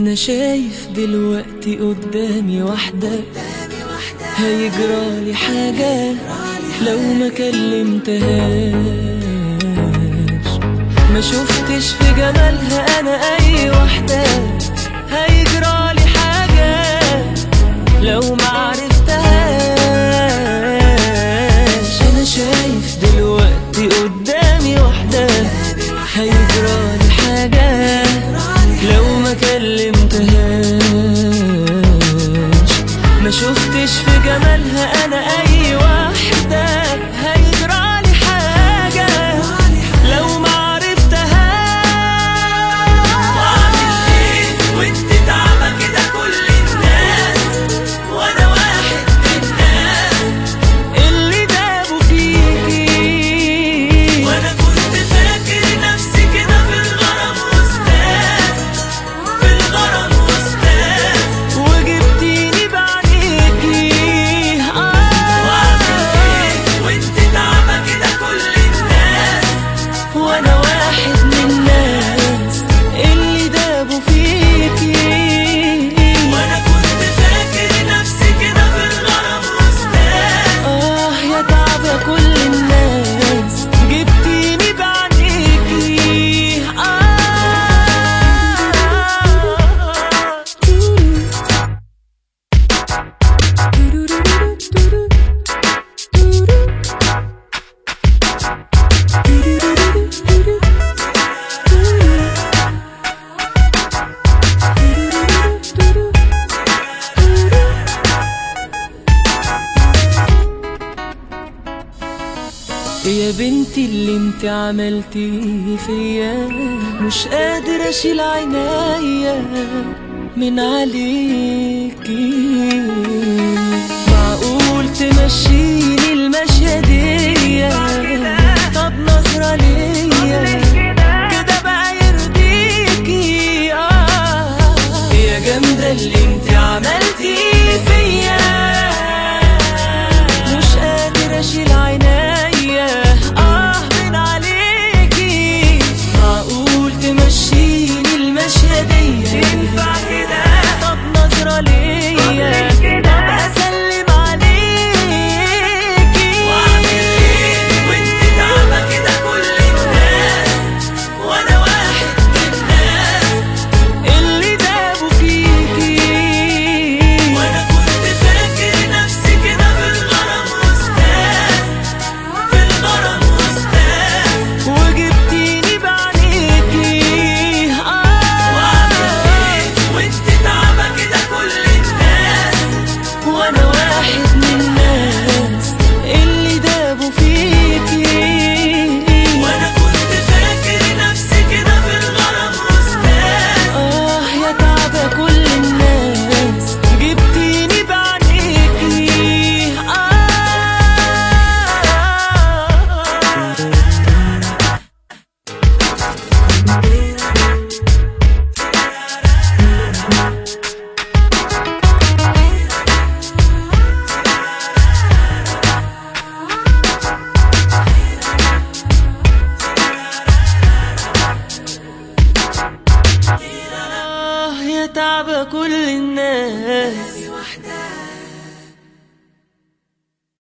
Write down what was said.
انا شايف دلوقتي قدامي واحدة هيجرالي حاجة لو ما كلمتهاش ما شفتش في جمالها انا اي واحدة هيجرالي حاجة لو ما عرفتهاش انا شايف دلوقتي قدامي واحدة هيجرالي حاجة لو ما كلمتهاش ما شفتش في جمالها انا اي واحدة هيجرالي حاجة لو ما عرفتهاش واعمل ايه وانت تعبى كده كل الناس وانا واحد من الناس اللي دابوا فيكي وانا كنت فاكر نفسي كده في الغرام استاذ في الغرام استاذ وجبتيني بعينيكي واعمل آه ايه وانت تعبى كده كل الناس وانا واحد من الناس اللي دابوا فيكي وانا كنت فاكر نفسي كده في الغرام استاذ اه يا تعبة كل الناس جبتيني بعينيكي آه يا بنتي اللي انت عملتيه فيا مش قادر اشيل عينيا من عليكي معقول تمشيني المشية دي طب نظرة ليا كده بقى يرضيكي اه يا جامدة اللي انت عملتيه فيا مش قادر اشيل عينيا اه من عليكي معقول تمشيني المشية دي ينفع كده طب نظرة ليا طب اسلم عليكي واعمل ايه وانت تعبى كده كل الناس وانا واحد من الناس اللي دابوا فيكي وانا كنت فاكر نفسي كده في الغرام استاذ في الغرام استاذ وجبتيني بعينيكي واعمل اه ايه وانت تعبى كده كل الناس وانا واحد من الناس اللي دابوا فيكي وانا كنت فاكر نفسي كده في الغرام استاذ اه يا تعبة كل الناس جبتيني بعينيكي آه آه يا تعبة كل الناس